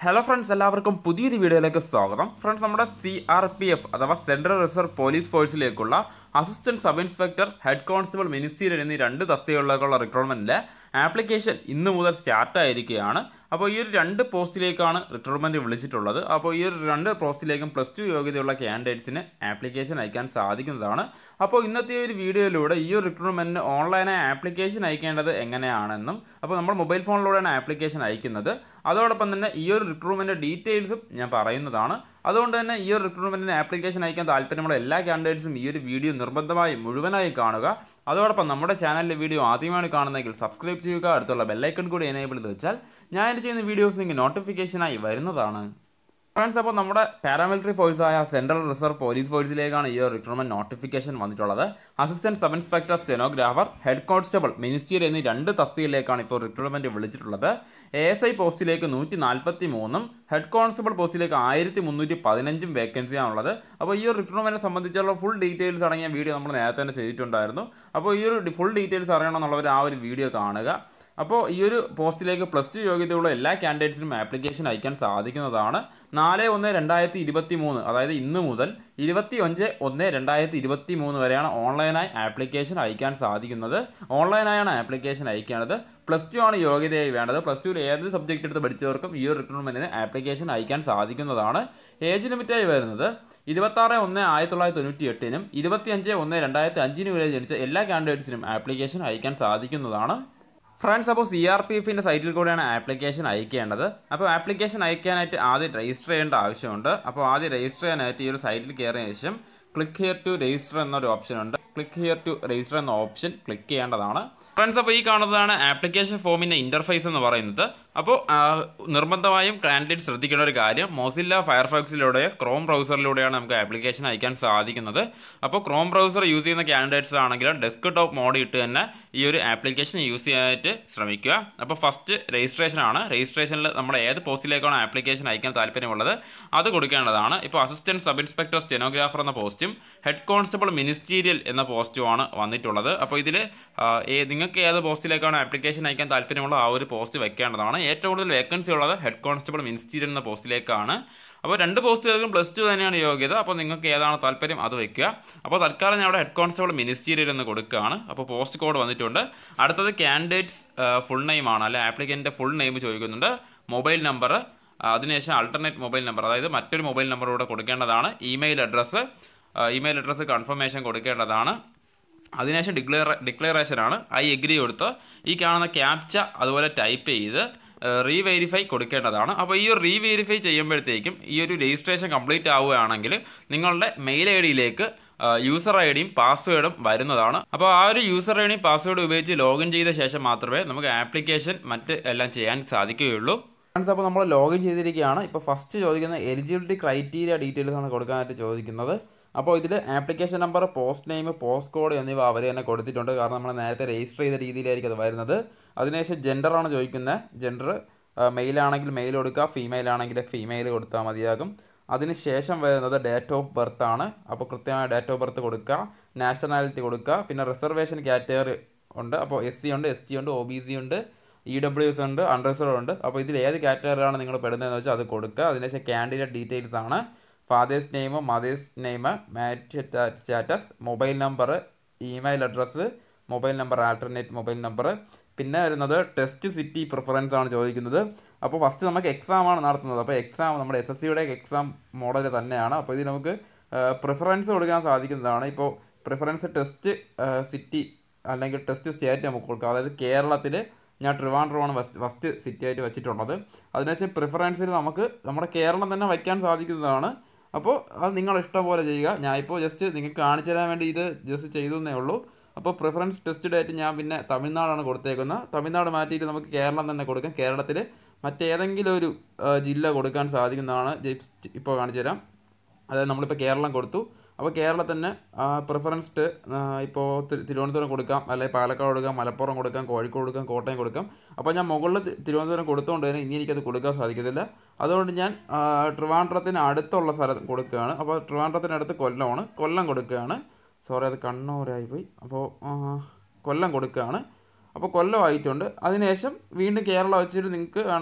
hello friends എല്ലാവർക്കും പുതിയൊരു വീഡിയോയിലേക്ക് സ്വാഗതം ഫ്രണ്ട്സ് നമ്മുടെ സി ആർ പി എഫ് അഥവാ സെൻട്രൽ റിസർവ് പോലീസ് ഫോഴ്സിലേക്കുള്ള assistant sub inspector head constable ministerial എന്നീ രണ്ട് തസ്തികകളിലേക്കുള്ള റിക്രൂട്ട്മെൻറ്റിലെ ആപ്ലിക്കേഷൻ ഇന്ന് മുതൽ സ്റ്റാർട്ട് ആയിരിക്കുകയാണ് അപ്പോൾ ഈ ഒരു രണ്ട് പോസ്റ്റിലേക്കാണ് റിക്രൂട്ട്മെൻറ്റ് വിളിച്ചിട്ടുള്ളത് അപ്പോൾ ഈ ഒരു രണ്ട് പോസ്റ്റിലേക്കും പ്ലസ് ടു യോഗ്യതയുള്ള ക്യാൻഡിഡേറ്റ്സിന് ആപ്ലിക്കേഷൻ അയക്കാൻ സാധിക്കുന്നതാണ് അപ്പോൾ ഇന്നത്തെ ഒരു വീഡിയോയിലൂടെ ഈ ഒരു റിക്രൂട്ട്മെൻറ്റിന് ഓൺലൈനായി ആപ്ലിക്കേഷൻ അയക്കേണ്ടത് എങ്ങനെയാണെന്നും അപ്പോൾ നമ്മൾ മൊബൈൽ ഫോണിലൂടെയാണ് ആപ്ലിക്കേഷൻ അയക്കുന്നത് അതോടൊപ്പം തന്നെ ഈ ഒരു റിക്രൂട്ട്മെൻറ്റ് ഡീറ്റെയിൽസും ഞാൻ പറയുന്നതാണ് അതുകൊണ്ട് തന്നെ ഈ ഒരു റിക്രൂട്ട്മെൻറ്റിന് ആപ്ലിക്കേഷൻ അയക്കാൻ താല്പര്യമുള്ള എല്ലാ ക്യാൻഡിഡേറ്റ്സും ഈ ഒരു വീഡിയോ നിർബന്ധമായും മുഴുവനായി കാണുക അതോടൊപ്പം നമ്മുടെ ചാനലിലെ വീഡിയോ ആദ്യമാണ് കാണുന്നതെങ്കിൽ സബ്സ്ക്രൈബ് ചെയ്യുക അടുത്തുള്ള ബെല്ലൈക്കൺ കൂടി എനേബിൾ ചെയ്ത് വെച്ചാൽ ഞാൻ ഇത് ചെയ്യുന്ന വീഡിയോസ് നിങ്ങൾക്ക് നോട്ടിഫിക്കേഷനായി വരുന്നതാണ് ഫ്രണ്ട്സ് അപ്പോൾ നമ്മുടെ പാരാമിലിറ്ററി ഫോഴ്സായ സെൻട്രൽ റിസർവ് പോലീസ് ഫോഴ്സിലേക്കാണ് ഈ ഒരു റിക്രൂട്ട്മെന്റ് നോട്ടിഫിക്കേഷൻ വന്നിട്ടുള്ളത് assistant sub inspector stenographer head constable ministerial എന്നീ രണ്ട് തസ്തികയിലേക്കാണ് ഇപ്പോൾ റിക്രൂട്ട്മെന്റ് വിളിച്ചിട്ടുള്ളത് എ എസ് ഐ പോസ്റ്റിലേക്ക് നൂറ്റി നാൽപ്പത്തി മൂന്നും ഹെഡ് കോൺസ്റ്റബിൾ പോസ്റ്റിലേക്ക് ആയിരത്തി മുന്നൂറ്റി പതിനഞ്ചും വേക്കൻസിയാണുള്ളത് അപ്പോൾ ഈ ഒരു റിക്രൂട്ട്മെന്റിനെ സംബന്ധിച്ചുള്ള ഫുൾ ഡീറ്റെയിൽസ് അടങ്ങിയ വീഡിയോ നമ്മൾ നേരത്തെ തന്നെ ചെയ്തിട്ടുണ്ടായിരുന്നു അപ്പോൾ ഈ ഒരു ഫുൾ ഡീറ്റെയിൽസ് അറിയണമെന്നുള്ളവർ ആ ഒരു വീഡിയോ കാണുക അപ്പോൾ ഈ ഒരു പോസ്റ്റിലേക്ക് പ്ലസ് ടു യോഗ്യതയുള്ള എല്ലാ ക്യാൻഡിഡേറ്റ്സിനും ആപ്ലിക്കേഷൻ അയക്കാൻ സാധിക്കുന്നതാണ് നാല് ഒന്ന് രണ്ടായിരത്തി ഇരുപത്തി മൂന്ന് അതായത് ഇന്ന് മുതൽ ഇരുപത്തി അഞ്ച് ഒന്ന് രണ്ടായിരത്തി ഇരുപത്തി മൂന്ന് വരെയാണ് ഓൺലൈനായി ആപ്ലിക്കേഷൻ അയക്കാൻ സാധിക്കുന്നത് ഓൺലൈനായാണ് ആപ്ലിക്കേഷൻ അയക്കേണ്ടത് പ്ലസ് ടു ആണ് യോഗ്യതയായി വേണ്ടത് പ്ലസ് ടുവിൽ ഏത് സബ്ജക്റ്റ് എടുത്ത് പഠിച്ചവർക്കും ഈ ഒരു റിക്രൂട്ട്മെൻറ്റിന് ആപ്ലിക്കേഷൻ അയക്കാൻ സാധിക്കുന്നതാണ് ഏജ് ലിമിറ്റായി വരുന്നത് ഇരുപത്താറ് ഒന്ന് ആയിരത്തി തൊള്ളായിരത്തി തൊണ്ണൂറ്റി എട്ടിനും ഇരുപത്തിയഞ്ച് ഒന്ന് രണ്ടായിരത്തി അഞ്ചിനും വരെ ജനിച്ച എല്ലാ ക്യാൻഡിഡേറ്റ്സിനും ആപ്ലിക്കേഷൻ അയക്കാൻ സാധിക്കുന്നതാണ് ഫ്രണ്ട്സ് അപ്പോൾ സി ആർ പി എഫിൻ്റെ സൈറ്റിൽ കൂടെയാണ് ആപ്ലിക്കേഷൻ അയക്കേണ്ടത് അപ്പോൾ ആപ്ലിക്കേഷൻ അയക്കാനായിട്ട് ആദ്യം രജിസ്റ്റർ ചെയ്യേണ്ട ആവശ്യമുണ്ട് അപ്പോൾ ആദ്യം രജിസ്റ്റർ ചെയ്യാനായിട്ട് ഈ ഒരു സൈറ്റിൽ കയറിയ ശേഷം ക്ലിക്ക് ഹിയർ ടു രജിസ്റ്റർ എന്നൊരു ഓപ്ഷൻ ഉണ്ട് ക്ലിക്ക് ഹിയർ ടു രജിസ്റ്റർ എന്ന ഓപ്ഷൻ ക്ലിക്ക് ചെയ്യേണ്ടതാണ് ഫ്രണ്ട്സ് അപ്പോൾ ഈ കാണുന്നതാണ് ആപ്ലിക്കേഷൻ ഫോമിൻ്റെ ഇൻ്റർഫേസ് എന്ന് പറയുന്നത് അപ്പോൾ നിർബന്ധമായും കാൻഡിഡേറ്റ് ശ്രദ്ധിക്കേണ്ട ഒരു കാര്യം മോസില്ല ഫയർഫോക്സിലൂടെയോ ക്രോം ബ്രൗസറിലൂടെയാണ് നമുക്ക് ആപ്ലിക്കേഷൻ അയക്കാൻ സാധിക്കുന്നത് അപ്പോൾ ക്രോം ബ്രൗസർ യൂസ് ചെയ്യുന്ന ക്യാൻഡിഡേറ്റ്സ് ആണെങ്കിൽ ഡെസ്ക് ടോപ്പ് മോഡ് ഇട്ട് തന്നെ ഈ ഒരു ആപ്ലിക്കേഷൻ യൂസ് ചെയ്യാനായിട്ട് ശ്രമിക്കുക അപ്പോൾ ഫസ്റ്റ് രജിസ്ട്രേഷൻ ആണ് രജിസ്ട്രേഷനിൽ നമ്മുടെ ഏത് പോസ്റ്റിലേക്കാണ് ആപ്ലിക്കേഷൻ അയക്കാൻ താല്പര്യമുള്ളത് അത് കൊടുക്കേണ്ടതാണ് ഇപ്പോൾ അസിസ്റ്റന്റ് സബ് ഇൻസ്പെക്ടർ സ്റ്റെനോഗ്രാഫർ എന്ന പോസ്റ്റും ഹെഡ് കോൺസ്റ്റബിൾ മിനിസ്റ്റീരിയൽ എന്ന പോസ്റ്റുമാണ് വന്നിട്ടുള്ളത് അപ്പോൾ ഇതിൽ നിങ്ങൾക്ക് ഏത് പോസ്റ്റിലേക്കാണ് ആപ്ലിക്കേഷൻ അയക്കാൻ താല്പര്യമുള്ള ആ ഒരു പോസ്റ്റ് വെക്കേണ്ടതാണ് ഏറ്റവും കൂടുതൽ വേക്കൻസി ഉള്ളത് ഹെഡ് കോൺസ്റ്റബിൾ മിനിസ്റ്റീരിയൽ എന്ന പോസ്റ്റിലേക്കാണ് അപ്പോൾ രണ്ട് പോസ്റ്റുകൾക്കും പ്ലസ് ടു തന്നെയാണ് യോഗ്യത അപ്പോൾ നിങ്ങൾക്ക് ഏതാണ് താല്പര്യം അത് വെക്കുക അപ്പോൾ തൽക്കാലം ഞാൻ അവിടെ ഹെഡ് കോൺസ്റ്റബിൾ മിനിസ്റ്റീരിയൽ എന്ന് കൊടുക്കുകയാണ് അപ്പോൾ പോസ്റ്റ് കോഡ് വന്നിട്ടുണ്ട് അടുത്തത് ക്യാൻഡിഡേറ്റ്സ് ഫുൾ നെയിം ആണ് അല്ലെ ആപ്ലിക്കൻ്റെ ഫുൾ നെയിം ചോദിക്കുന്നുണ്ട് മൊബൈൽ നമ്പർ അതിനുശേഷം ആൾട്ടർനേറ്റ് മൊബൈൽ നമ്പർ അതായത് മറ്റൊരു മൊബൈൽ നമ്പർ കൂടെ കൊടുക്കേണ്ടതാണ് email address email address confirmation കൊടുക്കേണ്ടതാണ് അതിനുശേഷം ഡിക്ലെയർ ഡിക്ലറേഷനാണ് ഐ എഗ്രി കൊടുത്ത് ഈ കാണുന്ന ക്യാപ്ച അതുപോലെ ടൈപ്പ് ചെയ്ത് റീവെരിഫൈ കൊടുക്കേണ്ടതാണ് അപ്പോൾ ഈ ഒരു റീവെരിഫൈ ചെയ്യുമ്പോഴത്തേക്കും ഈ ഒരു രജിസ്ട്രേഷൻ കംപ്ലീറ്റ് ആവുകയാണെങ്കിൽ നിങ്ങളുടെ മെയിൽ ഐ ഡിയിലേക്ക് യൂസർ ഐ ഡിയും പാസ്വേഡും വരുന്നതാണ് അപ്പോൾ ആ ഒരു യൂസർ ഐ ഡിയും പാസ്വേഡും ഉപയോഗിച്ച് ലോഗിൻ ചെയ്ത ശേഷം മാത്രമേ നമുക്ക് ആപ്ലിക്കേഷൻ മറ്റ് എല്ലാം ചെയ്യാൻ സാധിക്കുകയുള്ളൂ ഫ്രണ്ട്സ് അപ്പോൾ നമ്മൾ ലോഗിൻ ചെയ്തിരിക്കുകയാണ് ഇപ്പോൾ ഫസ്റ്റ് ചോദിക്കുന്ന എലിജിബിലിറ്റി ക്രൈറ്റീരിയ ഡീറ്റെയിൽസ് ആണ് കൊടുക്കാനായിട്ട് ചോദിക്കുന്നത് അപ്പോൾ ഇതിൽ application number post name post code എന്നിവ അവർ തന്നെ കൊടുത്തിട്ടുണ്ട് കാരണം നമ്മൾ നേരത്തെ രജിസ്റ്റർ ചെയ്ത രീതിയിലായിരിക്കും അത് വരുന്നത് അതിനുശേഷം ജെൻഡറാണ് ചോദിക്കുന്നത് ജെൻഡർ മെയിൽ ആണെങ്കിൽ മെയിൽ കൊടുക്കുക ഫീമെയിൽ ആണെങ്കിൽ ഫീമെയിൽ കൊടുത്താൽ മതിയാകും അതിനുശേഷം വരുന്നത് ഡേറ്റ് ഓഫ് ബർത്ത് ആണ് അപ്പോൾ കൃത്യമായ ഡേറ്റ് ഓഫ് ബർത്ത് കൊടുക്കുക നാഷണാലിറ്റി കൊടുക്കുക പിന്നെ റിസർവേഷൻ കാറ്റഗറി ഉണ്ട് അപ്പോൾ എസ് സി ഉണ്ട് എസ് ടി ഉണ്ട് ഒ ബി സി ഉണ്ട് ഇ ഡബ്ല്യു എസ് ഉണ്ട് അൺറിസർവ് ഉണ്ട് അപ്പോൾ ഇതിൽ ഏത് കാറ്റഗറിയാണ് നിങ്ങൾ പെടുന്നതെന്ന് വെച്ചാൽ അത് കൊടുക്കുക അതിനുശേഷം കാൻഡിഡേറ്റ് ഡീറ്റെയിൽസ് ആണ് father's name mother's name marital status mobile number email address mobile number alternate mobile number പിന്നെ വരുന്നത് ടെസ്റ്റ് സിറ്റി പ്രിഫറൻസ് ആണ് ചോദിക്കുന്നത് അപ്പോൾ ഫസ്റ്റ് നമുക്ക് എക്സാം ആണ് നടത്തുന്നത് അപ്പോൾ എക്സാം നമ്മുടെ എസ് എസ് സിയുടെ എക്സാം മോഡൽ തന്നെയാണ് അപ്പോൾ ഇതിൽ നമുക്ക് പ്രിഫറൻസ് കൊടുക്കാൻ സാധിക്കുന്നതാണ് ഇപ്പോൾ പ്രിഫറൻസ് ടെസ്റ്റ് സിറ്റി അല്ലെങ്കിൽ ടെസ്റ്റ് സ്റ്റേറ്റ് നമുക്ക് കൊടുക്കാം അതായത് കേരളത്തിൽ ഞാൻ ട്രിവാൻഡ്രമാണ് ഫസ്റ്റ് ഫസ്റ്റ് സിറ്റി ആയിട്ട് വെച്ചിട്ടുള്ളത് അതിനുവെച്ചാൽ പ്രിഫറൻസിൽ നമുക്ക് നമ്മുടെ കേരളം തന്നെ വയ്ക്കാൻ സാധിക്കുന്നതാണ് അപ്പോൾ അത് നിങ്ങൾ ഇഷ്ടം പോലെ ചെയ്യുക ഞാൻ ഇപ്പോൾ ജസ്റ്റ് നിങ്ങൾക്ക് കാണിച്ചു തരാൻ വേണ്ടി ഇത് ജസ്റ്റ് ചെയ്തു എന്നേ ഉള്ളൂ അപ്പോൾ പ്രിഫറൻസ് ടെസ്റ്റ് ഡേറ്റ് ഞാൻ പിന്നെ തമിഴ്നാടാണ് കൊടുത്തേക്കുന്നത് തമിഴ്നാട് മാറ്റിയിട്ട് നമുക്ക് കേരളം തന്നെ കൊടുക്കാം കേരളത്തിൽ മറ്റേതെങ്കിലും ഒരു ജില്ല കൊടുക്കാൻ സാധിക്കുന്നതാണ് ഇപ്പോൾ കാണിച്ചു തരാം അതായത് നമ്മളിപ്പോൾ കേരളം കൊടുത്തു അപ്പോൾ കേരളത്തിൽ തന്നെ പ്രിഫറൻസ് ഇപ്പോൾ തിരുവനന്തപുരം കൊടുക്കാം അല്ലെങ്കിൽ പാലക്കാട് കൊടുക്കാം മലപ്പുറം കൊടുക്കാം കോഴിക്കോട് കൊടുക്കാം കോട്ടയം കൊടുക്കാം അപ്പോൾ ഞാൻ മുകളിൽ തിരുവനന്തപുരം കൊടുത്തുകൊണ്ട് തന്നെ ഇനി എനിക്കത് കൊടുക്കാൻ സാധിക്കത്തില്ല അതുകൊണ്ട് ഞാൻ ട്രിവാൻഡ്രത്തിന് അടുത്തുള്ള സ്ഥലം കൊടുക്കുകയാണ് അപ്പോൾ ട്രിവാൻഡ്രത്തിന് അടുത്ത് കൊല്ലമാണ് കൊല്ലം കൊടുക്കുകയാണ് സോറി അത് കണ്ണൂരായി പോയി അപ്പോൾ കൊല്ലം കൊടുക്കുകയാണ് അപ്പോൾ കൊല്ലം ആയിട്ടുണ്ട് അതിനുശേഷം വീണ്ടും കേരള വെച്ചിട്ട് നിങ്ങൾക്ക് വേണമെങ്കിൽ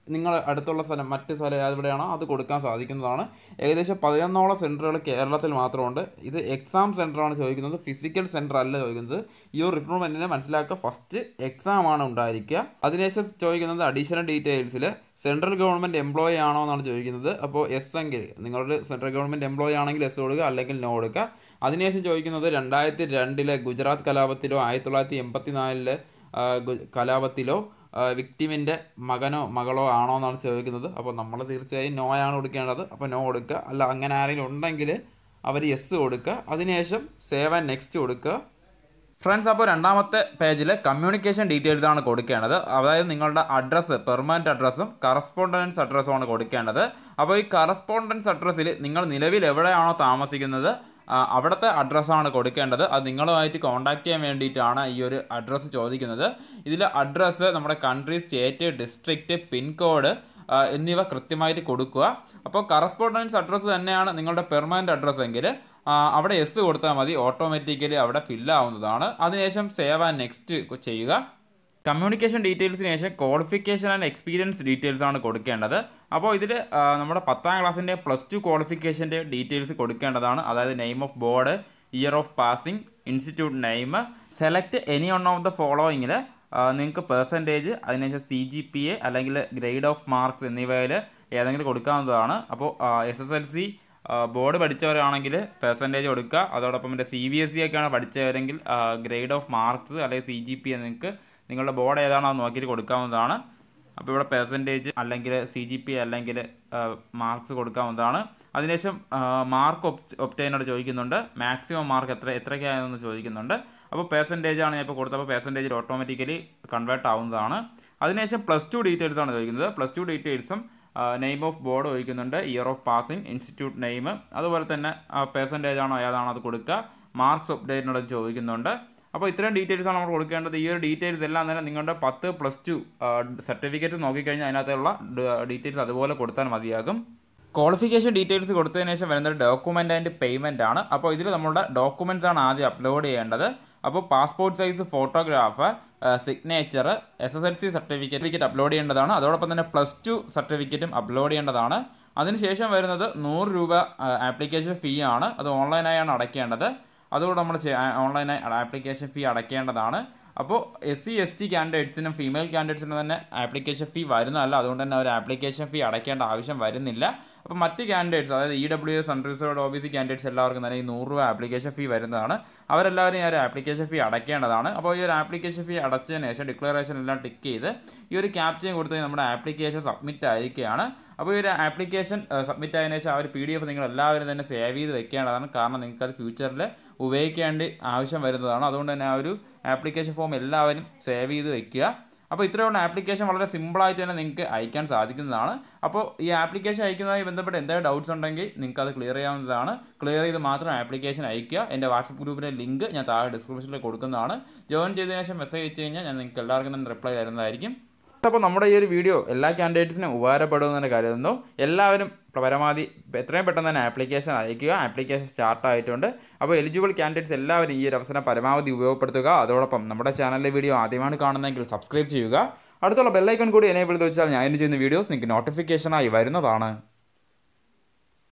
നിങ്ങൾ അടുത്തുള്ള സ്ഥലം മറ്റ് സ്ഥലം എവിടെയാണോ അത് കൊടുക്കാൻ സാധിക്കുന്നതാണ് ഏകദേശം പതിനൊന്നോളം സെൻറ്ററുകൾ കേരളത്തിൽ മാത്രമുണ്ട് ഇത് എക്സാം സെൻറ്ററാണ് ചോദിക്കുന്നത് ഫിസിക്കൽ സെൻറ്റർ അല്ല ചോദിക്കുന്നത് ഈ ഒരു റിക്രൂട്ട്മെൻറ്റിനെ മനസ്സിലാക്കുക ഫസ്റ്റ് എക്സാം ആണ് ഉണ്ടായിരിക്കുക അതിനുശേഷം ചോദിക്കുന്നത് അഡീഷണൽ ഡീറ്റെയിൽസിൽ സെൻട്രൽ ഗവൺമെൻറ് എംപ്ലോയി ആണോ എന്നാണ് ചോദിക്കുന്നത് അപ്പോൾ എസ് എങ്കിൽ നിങ്ങളുടെ സെൻട്രൽ ഗവൺമെൻറ് എംപ്ലോയി ആണെങ്കിൽ എസ് കൊടുക്കുക അല്ലെങ്കിൽ നോ കൊടുക്കുക അതിനുശേഷം ചോദിക്കുന്നത് രണ്ടായിരത്തി രണ്ടിലെ ഗുജറാത്ത് കലാപത്തിലോ ആയിരത്തി തൊള്ളായിരത്തി എൺപത്തി നാലിലെ കലാപത്തിലോ വിക്ടിമിൻ്റെ മകനോ മകളോ ആണോ എന്നാണ് ചോദിക്കുന്നത് അപ്പോൾ നമ്മൾ തീർച്ചയായും നോ ആണ് കൊടുക്കേണ്ടത് അപ്പോൾ നോ കൊടുക്കുക അല്ല അങ്ങനെ ആരെങ്കിലും ഉണ്ടെങ്കിൽ അവർ യെസ് കൊടുക്കുക അതിനുശേഷം സേവ് ആൻഡ് നെക്സ്റ്റ് കൊടുക്കുക ഫ്രണ്ട്സ് അപ്പോൾ രണ്ടാമത്തെ പേജിൽ കമ്മ്യൂണിക്കേഷൻ ഡീറ്റെയിൽസ് ആണ് കൊടുക്കേണ്ടത് അതായത് നിങ്ങളുടെ അഡ്രസ്സ് പെർമനൻറ്റ് അഡ്രസ്സും കറസ്പോണ്ടൻസ് അഡ്രസ്സും ആണ് കൊടുക്കേണ്ടത് അപ്പോൾ ഈ കറസ്പോണ്ടൻസ് അഡ്രസ്സിൽ നിങ്ങൾ നിലവിൽ എവിടെയാണോ താമസിക്കുന്നത് ആ, അവിടുത്തെ അഡ്രസ്സാണ് കൊടുക്കേണ്ടത് അത് നിങ്ങളുമായിട്ട് കോൺടാക്ട് ചെയ്യാൻ വേണ്ടിയിട്ടാണ് ഈ ഒരു അഡ്രസ്സ് ചോദിക്കുന്നത് ഇതിൽ അഡ്രസ്സ് നമ്മുടെ കൺട്രി സ്റ്റേറ്റ് ഡിസ്ട്രിക്റ്റ് പിൻകോഡ് എന്നിവ കൃത്യമായിട്ട് കൊടുക്കുക അപ്പോൾ കറസ്പോണ്ടൻസ് അഡ്രസ്സ് തന്നെയാണ് നിങ്ങളുടെ പെർമനൻറ്റ് അഡ്രസ്സ് എങ്കിൽ ആ, അവിടെ എസ് കൊടുത്താൽ മതി ഓട്ടോമാറ്റിക്കലി അവിടെ ഫില്ല് ആവുന്നതാണ് അതിനുശേഷം സേവ് ആൻഡ് നെക്സ്റ്റ് ചെയ്യുക കമ്മ്യൂണിക്കേഷൻ ഡീറ്റെയിൽസിന് ശേഷം ക്വാളിഫിക്കേഷൻ ആൻഡ് എക്സ്പീരിയൻസ് ഡീറ്റെയിൽസ് ആണ് കൊടുക്കേണ്ടത് അപ്പോൾ ഇതിൽ നമ്മുടെ പത്താം ക്ലാസ്സിൻ്റെ പ്ലസ് ടു ക്വാളിഫിക്കേഷൻ്റെ ഡീറ്റെയിൽസ് കൊടുക്കേണ്ടതാണ് അതായത് name of board year of passing institute name select any one of the ഫോളോയിങ്ങിൽ നിങ്ങൾക്ക് പെർസെൻറ്റേജ് അതിനുശേഷം സി ജി പി എ അല്ലെങ്കിൽ ഗ്രേഡ് ഓഫ് മാർക്സ് എന്നിവയിൽ ഏതെങ്കിലും കൊടുക്കാവുന്നതാണ് അപ്പോൾ S S L C board പഠിച്ചവരാണെങ്കിൽ പെർസെൻറ്റേജ് കൊടുക്കുക അതോടൊപ്പം എൻ്റെ സി ബി എസ് സി ഒക്കെയാണ് പഠിച്ചവരെങ്കിൽ ഗ്രേഡ് ഓഫ് മാർക്സ് അല്ലെങ്കിൽ സി ജി പി നിങ്ങൾക്ക് നിങ്ങളുടെ ബോർഡ് ഏതാണോ അത് നോക്കിയിട്ട് കൊടുക്കാവുന്നതാണ് അപ്പോൾ ഇവിടെ പെർസെൻറ്റേജ് അല്ലെങ്കിൽ സി ജി പി അല്ലെങ്കിൽ മാർക്സ് കൊടുക്കാവുന്നതാണ് അതിനുശേഷം മാർക്ക് ഒപ്റ്റൈനോട് ചോദിക്കുന്നുണ്ട് മാക്സിമം മാർക്ക് എത്ര എത്രയ്ക്കായെന്ന് ചോദിക്കുന്നുണ്ട് അപ്പോൾ പെർസെൻറ്റേജ് ആണ് ഞാൻ ഇപ്പോൾ കൊടുത്തപ്പോൾ പെർസെൻറ്റേജിൽ ഓട്ടോമാറ്റിക്കലി കൺവേർട്ട് ആവുന്നതാണ് അതിനുശേഷം പ്ലസ് ടു ഡീറ്റെയിൽസ് ആണ് ചോദിക്കുന്നത് പ്ലസ് ടു ഡീറ്റെയിൽസും നെയിം ഓഫ് ബോർഡ് ചോദിക്കുന്നുണ്ട് year of passing institute name അതുപോലെ തന്നെ പെർസെൻറ്റേജ് ആണോ ഏതാണോ അത് കൊടുക്കുക മാർക്സ് അപ്ഡേറ്റിനോട് ചോദിക്കുന്നുണ്ട് അപ്പോൾ ഇത്രയും ഡീറ്റെയിൽസ് ആണ് നമ്മൾ കൊടുക്കേണ്ടത് ഈ ഒരു ഡീറ്റെയിൽസ് എല്ലാം തന്നെ നിങ്ങളുടെ പത്ത് പ്ലസ് ടു സർട്ടിഫിക്കറ്റ് നോക്കിക്കഴിഞ്ഞാൽ അതിനകത്തുള്ള ഡീറ്റെയിൽസ് അതുപോലെ കൊടുത്താൽ മതിയാകും ക്വാളിഫിക്കേഷൻ ഡീറ്റെയിൽസ് കൊടുത്തതിന് ശേഷം വരുന്നത് ഡോക്യുമെൻ്റ് ആൻഡ് പേയ്മെൻ്റ് ആണ് അപ്പോൾ ഇതിൽ നമ്മുടെ ഡോക്യുമെൻറ്റ്സ് ആണ് ആദ്യം അപ്ലോഡ് ചെയ്യേണ്ടത് അപ്പോൾ passport size photograph signature S S L C certificate upload ചെയ്യേണ്ടതാണ് അതോടൊപ്പം തന്നെ പ്ലസ് ടു സർട്ടിഫിക്കറ്റും അപ്ലോഡ് ചെയ്യേണ്ടതാണ് അതിനുശേഷം വരുന്നത് നൂറ് രൂപ ആപ്ലിക്കേഷൻ ഫീ ആണ് അത് ഓൺലൈനായാണ് അടയ്ക്കേണ്ടത് അതുകൊണ്ട് നമ്മൾ ഓൺലൈനായി ആപ്ലിക്കേഷൻ ഫീ അടയ്ക്കേണ്ടതാണ് അപ്പോൾ എസ് സി എസ് ടി കാൻഡിഡേറ്റ്സിനും ഫീമെയിൽ കാൻഡിഡേറ്റ്സിനും തന്നെ ആപ്ലിക്കേഷൻ ഫീ വരുന്നതല്ല അതുകൊണ്ട് തന്നെ അവർ ആപ്ലിക്കേഷൻ ഫീ അടയ്ക്കേണ്ട ആവശ്യം വരുന്നില്ല അപ്പോൾ മറ്റ് കാൻഡിഡേറ്റ്സ് അതായത് E W S unreserved O B C candidates എല്ലാവർക്കും തന്നെ ഈ നൂറ് രൂപ ആപ്ലിക്കേഷൻ ഫീ വരുന്നതാണ് അവരെല്ലാവരും ഈ ഒരു ആപ്ലിക്കേഷൻ ഫീ അടയ്ക്കേണ്ടതാണ് അപ്പോൾ ഈ ഒരു ആപ്ലിക്കേഷൻ ഫീ അടച്ചതിന് ശേഷം ഡിക്ലറേഷൻ എല്ലാം ടിക്ക് ചെയ്ത് ഈ ഒരു ക്യാപ്ചയും കൊടുത്ത് നമ്മുടെ ആപ്ലിക്കേഷൻ സബ്മിറ്റ് ആയിരിക്കുകയാണ് അപ്പോൾ ഈ ഒരു ആപ്ലിക്കേഷൻ സബ്മിറ്റ് ആയതിനു ശേഷം ആ ഒരു പി ഡി എഫ് നിങ്ങൾ എല്ലാവരും തന്നെ സേവ് ചെയ്ത് വെക്കേണ്ടതാണ് കാരണം നിങ്ങൾക്ക് അത് ഫ്യൂച്ചറിൽ ഉപയോഗിക്കേണ്ടി ആവശ്യം വരുന്നതാണ് അതുകൊണ്ട് തന്നെ ആ ഒരു ആപ്ലിക്കേഷൻ ഫോം എല്ലാവരും സേവ് ചെയ്ത് വെക്കുക അപ്പോൾ ഇത്രയുള്ള ആപ്ലിക്കേഷൻ വളരെ സിമ്പിളായിട്ട് തന്നെ നിങ്ങൾക്ക് അയക്കാൻ സാധിക്കുന്നതാണ് അപ്പോൾ ഈ ആപ്ലിക്കേഷൻ അയക്കുന്നതുമായി ബന്ധപ്പെട്ട് എന്തെങ്കിലും ഡൗട്ട്സ് ഉണ്ടെങ്കിൽ നിങ്ങൾക്ക് അത് ക്ലിയർ ചെയ്യാവുന്നതാണ് ക്ലിയർ ചെയ്ത് മാത്രം ആപ്ലിക്കേഷൻ അയക്കുക എൻ്റെ വാട്സപ്പ് ഗ്രൂപ്പിൻ്റെ ലിങ്ക് ഞാൻ താഴെ ഡിസ്ക്രിപ്ഷനിൽ കൊടുക്കുന്നതാണ് ജോയിൻ ചെയ്തതിനു ശേഷം മെസ്സേജ് അയച്ചു കഴിഞ്ഞാൽ ഞാൻ നിങ്ങൾക്ക് എല്ലാവർക്കും തന്നെ റിപ്ലൈ തരുന്നതായിരിക്കും അപ്പോൾ നമ്മുടെ ഈ ഒരു വീഡിയോ എല്ലാ കാൻഡിഡേറ്റ്സിനും ഉപകാരപ്പെടുമെന്ന് തന്നെ കരുതുന്നു എല്ലാവരും പരമാവധി എത്രയും പെട്ടെന്ന് തന്നെ ആപ്ലിക്കേഷൻ അയക്കുക ആപ്ലിക്കേഷൻ സ്റ്റാർട്ട് ആയിട്ടുണ്ട് അപ്പോൾ എലിജിബിൾ കാൻഡിഡേറ്റ്സ് എല്ലാവരും ഈ ഒരു അവസരം പരമാവധി ഉപയോഗപ്പെടുത്തുക അതോടൊപ്പം നമ്മുടെ ചാനലിലെ വീഡിയോ ആദ്യമാണ് കാണുന്നതെങ്കിൽ സബ്സ്ക്രൈബ് ചെയ്യുക അടുത്തുള്ള ബെല്ലൈക്കൺ കൂടി എനേബിൾ ചെയ്ത് വെച്ചാൽ ഞാൻ ചെയ്യുന്ന വീഡിയോസ് നിങ്ങൾക്ക് നോട്ടിഫിക്കേഷനായി വരുന്നതാണ്